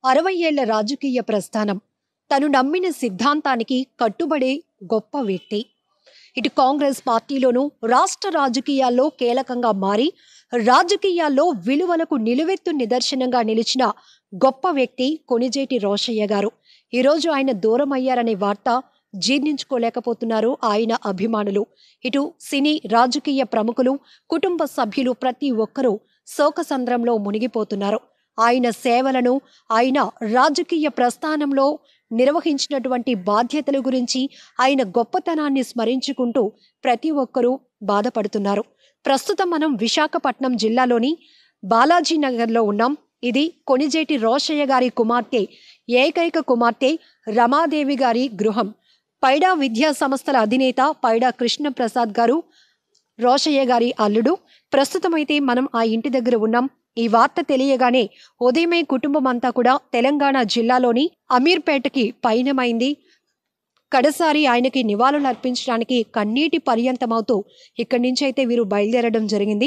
అరవై ఏళ్ల రాజకీయ ప్రస్థానం తను నమ్మిన సిద్ధాంతానికి కట్టుబడే గొప్ప వ్యక్తి ఇటు కాంగ్రెస్ పార్టీలోనూ రాష్ట్ర రాజకీయాల్లో కీలకంగా మారి రాజకీయాల్లో విలువలకు నిలువెత్తు నిదర్శనంగా నిలిచిన గొప్ప వ్యక్తి కొనిజేటి రోషయ్య గారు ఈరోజు ఆయన దూరం అయ్యారనే వార్త జీర్ణించుకోలేకపోతున్నారు ఆయన అభిమానులు ఇటు సినీ రాజకీయ ప్రముఖులు కుటుంబ సభ్యులు ప్రతి ఒక్కరూ శోకసంద్రంలో మునిగిపోతున్నారు ఆయన సేవలను ఆయన రాజకీయ ప్రస్థానంలో నిర్వహించినటువంటి బాధ్యతల గురించి ఆయన గొప్పతనాన్ని స్మరించుకుంటూ ప్రతి ఒక్కరూ బాధపడుతున్నారు ప్రస్తుతం మనం విశాఖపట్నం జిల్లాలోని బాలాజీ నగర్లో ఉన్నాం ఇది కొనిజేటి రోషయ్య గారి కుమార్తె ఏకైక కుమార్తె రమాదేవి గారి గృహం పైడా విద్యా సంస్థల అధినేత పైడా కృష్ణప్రసాద్ గారు రోషయ్య గారి అల్లుడు ప్రస్తుతమైతే మనం ఆ ఇంటి దగ్గర ఉన్నాం ఈ వార్త తెలియగానే ఉదయమే కుటుంబం అంతా కూడా తెలంగాణ జిల్లాలోని అమీర్పేటకి పయనమైంది కడసారి ఆయనకి నివాళులు అర్పించడానికి కన్నీటి పర్యంతమవుతూ ఇక్కడి నుంచి అయితే వీరు బయలుదేరడం జరిగింది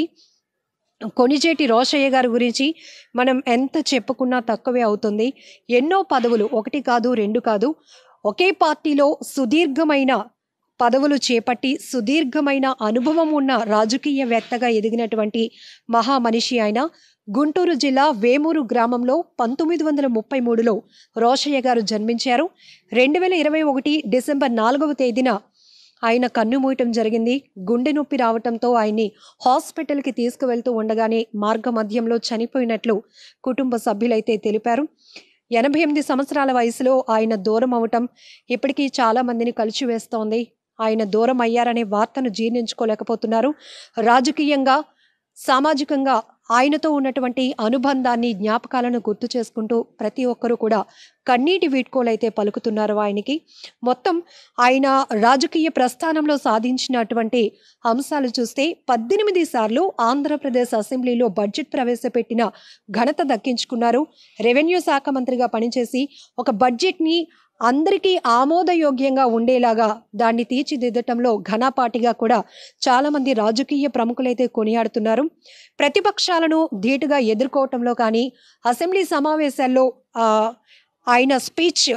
కొనిజేటి రోషయ్య గారి గురించి మనం ఎంత చెప్పుకున్నా తక్కువే అవుతుంది ఎన్నో పదవులు ఒకటి కాదు రెండు కాదు ఒకే పార్టీలో సుదీర్ఘమైన పదవులు చేపట్టి సుదీర్ఘమైన అనుభవం ఉన్న రాజకీయవేత్తగా ఎదిగినటువంటి మహామనిషి ఆయన గుంటూరు జిల్లా వేమూరు గ్రామంలో పంతొమ్మిది వందల ముప్పై మూడులో రోషయ్య గారు జన్మించారు రెండు వేల ఇరవై ఒకటి డిసెంబర్ నాలుగవ తేదీన ఆయన కన్ను మూయటం జరిగింది గుండె నొప్పి రావటంతో ఆయన్ని హాస్పిటల్కి తీసుకువెళ్తూ ఉండగానే మార్గ మధ్యంలో చనిపోయినట్లు కుటుంబ సభ్యులైతే తెలిపారు ఎనభై ఎనిమిది సంవత్సరాల వయసులో ఆయన దూరం అవటం ఇప్పటికీ చాలా మందిని కలిచివేస్తోంది ఆయన దూరం అయ్యారనే వార్తను జీర్ణించుకోలేకపోతున్నారు రాజకీయంగా సామాజికంగా ఆయనతో ఉన్నటువంటి అనుబంధాన్ని జ్ఞాపకాలను గుర్తు చేసుకుంటూ ప్రతి ఒక్కరూ కూడా కన్నీటి వీడ్కోలైతే పలుకుతున్నారు ఆయనకి మొత్తం ఆయన రాజకీయ ప్రస్థానంలో సాధించినటువంటి అంశాలు చూస్తే పద్దెనిమిది సార్లు ఆంధ్రప్రదేశ్ అసెంబ్లీలో బడ్జెట్ ప్రవేశపెట్టిన ఘనత దక్కించుకున్నారు రెవెన్యూ శాఖ మంత్రిగా పనిచేసి ఒక బడ్జెట్ని అందరికీ ఆమోదయోగ్యంగా ఉండేలాగా దాన్ని తీర్చిదిద్దటంలో ఘనపాటిగా కూడా చాలా మంది రాజకీయ ప్రముఖులైతే కొనియాడుతున్నారు ప్రతిపక్షాలను ధీటుగా ఎదుర్కోవటంలో కానీ అసెంబ్లీ సమావేశాల్లో ఆ, ఆయన స్పీచ్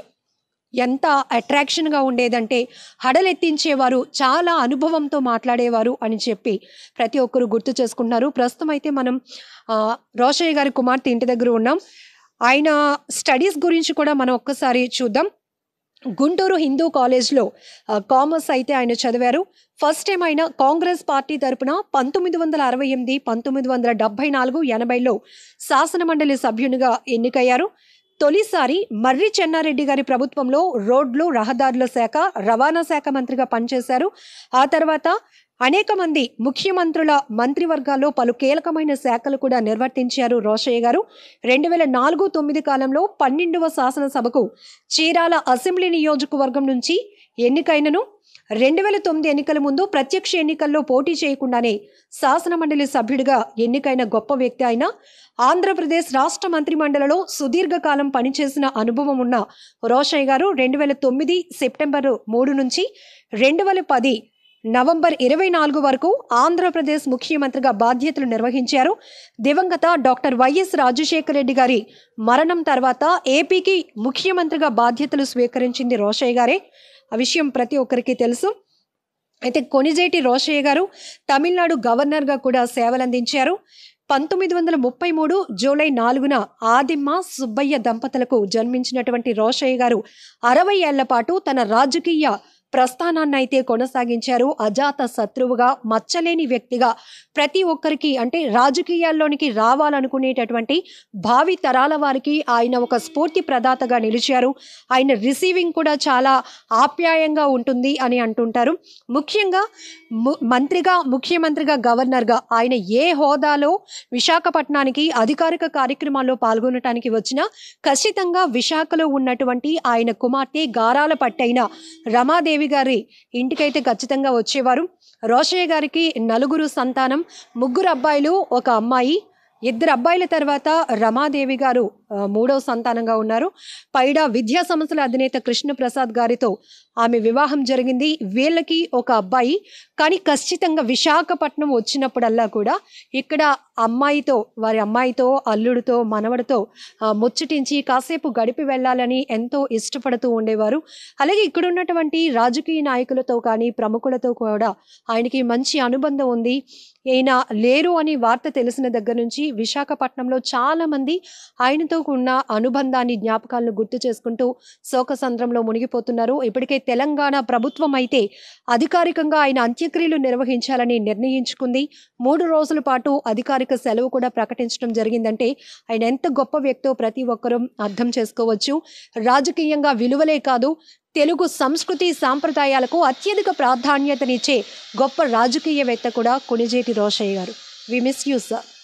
ఎంత అట్రాక్షన్గా ఉండేదంటే హడలెత్తించేవారు చాలా అనుభవంతో మాట్లాడేవారు అని చెప్పి ప్రతి ఒక్కరు గుర్తు చేసుకుంటున్నారు ప్రస్తుతం అయితే మనం ఆ, రోషయ్య గారి కుమార్తె ఇంటి దగ్గర ఉన్నాం ఆయన స్టడీస్ గురించి కూడా మనం ఒక్కసారి చూద్దాం గుంటూరు హిందూ కాలేజ్లో ఆ, కామర్స్ అయితే ఆయన చదివారు ఫస్ట్ టైం ఆయన కాంగ్రెస్ పార్టీ తరపున పంతొమ్మిది వందల అరవై ఎనిమిది పంతొమ్మిది వందల డెబ్బై నాలుగు ఎనభైలో శాసనమండలి సభ్యునిగా ఎన్నికయ్యారు తొలిసారి మర్రి చెన్నారెడ్డి గారి ప్రభుత్వంలో రోడ్లు రహదారుల శాఖ రవాణా శాఖ మంత్రిగా పనిచేశారు ఆ తర్వాత అనేక మంది ముఖ్యమంత్రుల మంత్రివర్గాల్లో పలు కీలకమైన శాఖలు కూడా నిర్వర్తించారు రోషయ్య గారు రెండు వేల నాలుగు తొమ్మిది కాలంలో పన్నెండవ శాసనసభకు చీరాల అసెంబ్లీ నియోజకవర్గం నుంచి ఎన్నికైనను రెండు వేల తొమ్మిది ఎన్నికల ముందు ప్రత్యక్ష ఎన్నికల్లో పోటీ చేయకుండానే శాసనమండలి సభ్యుడిగా ఎన్నికైన గొప్ప వ్యక్తి అయిన ఆంధ్రప్రదేశ్ రాష్ట్ర మంత్రిమండలిలో సుదీర్ఘకాలం పనిచేసిన అనుభవం ఉన్న రోషయ్య గారు రెండు వేల తొమ్మిది సెప్టెంబర్ మూడు నుంచి రెండు వేల పది నవంబర్ ఇరవై నాలుగు వరకు ఆంధ్రప్రదేశ్ ముఖ్యమంత్రిగా బాధ్యతలు నిర్వహించారు దివంగత డాక్టర్ వైఎస్ రాజశేఖర రెడ్డి గారి మరణం తర్వాత ఏపీకి ముఖ్యమంత్రిగా బాధ్యతలు స్వీకరించింది రోషయ్య గారే ఆ విషయం ప్రతి ఒక్కరికి తెలుసు అయితే కొనిజేటి రోషయ్య గారు తమిళనాడు గవర్నర్గా కూడా సేవలందించారు పంతొమ్మిది వందల ముప్పై మూడు జూలై నాలుగున ఆదిమ్మ సుబ్బయ్య దంపతులకు జన్మించినటువంటి రోషయ్య గారు అరవై ఏళ్ల పాటు తన రాజకీయ ప్రస్థానాన్ని అయితే కొనసాగించారు అజాత శత్రువుగా మచ్చలేని వ్యక్తిగా ప్రతి ఒక్కరికి అంటే రాజకీయాల్లోనికి రావాలనుకునేటటువంటి భావి తరాల వారికి ఆయన ఒక స్ఫూర్తి ప్రదాతగా నిలిచారు ఆయన రిసీవింగ్ కూడా చాలా ఆప్యాయంగా ఉంటుంది అని అంటుంటారు ముఖ్యంగా ము- మంత్రిగా ముఖ్యమంత్రిగా గవర్నర్గా ఆయన ఏ హోదాలో విశాఖపట్నానికి అధికారిక కార్యక్రమాల్లో పాల్గొనటానికి వచ్చినా ఖచ్చితంగా విశాఖలో ఉన్నటువంటి ఆయన కుమార్తె గారాల పట్టైన రమాదేవి గారి ఇంటికైతే ఖచ్చితంగా వచ్చేవారు రోషయ్య గారికి నలుగురు సంతానం ముగ్గురు అబ్బాయిలు ఒక అమ్మాయి ఇద్దరు అబ్బాయిల తర్వాత రమాదేవి గారు ఆ, మూడవ సంతానంగా ఉన్నారు పైడా విద్యా సంస్థల అధినేత కృష్ణప్రసాద్ గారితో ఆమె వివాహం జరిగింది వీళ్ళకి ఒక అబ్బాయి కానీ ఖచ్చితంగా విశాఖపట్నం వచ్చినప్పుడల్లా కూడా ఇక్కడ అమ్మాయితో వారి అమ్మాయితో అల్లుడితో మనవడితో ఆ, ముచ్చటించి కాసేపు గడిపి వెళ్ళాలని ఎంతో ఇష్టపడుతూ ఉండేవారు అలాగే ఇక్కడ ఉన్నటువంటి రాజకీయ నాయకులతో కానీ ప్రముఖులతో కూడా ఆయనకి మంచి అనుబంధం ఉంది ఈయన లేరు అని వార్త తెలిసిన దగ్గర నుంచి విశాఖపట్నంలో చాలా మంది ఆయనతో ఉన్న అనుబంధాన్ని జ్ఞాపకాలను గుర్తు చేసుకుంటూ శోకసంద్రంలో మునిగిపోతున్నారు ఇప్పటికే తెలంగాణ ప్రభుత్వం అయితే అధికారికంగా ఆయన అంత్యక్రియలు నిర్వహించాలని నిర్ణయించుకుంది మూడు రోజుల పాటు అధికారిక సెలవు కూడా ప్రకటించడం జరిగిందంటే ఆయన ఎంత గొప్ప వ్యక్తో ప్రతి ఒక్కరూ అర్థం చేసుకోవచ్చు రాజకీయంగా విలువలే కాదు తెలుగు సంస్కృతి సాంప్రదాయాలకు అత్యధిక ప్రాధాన్యతనిచ్చే గొప్ప రాజకీయవేత్త కూడా కొణిజేటి రోషయ్య గారు వి మిస్ యూ సార్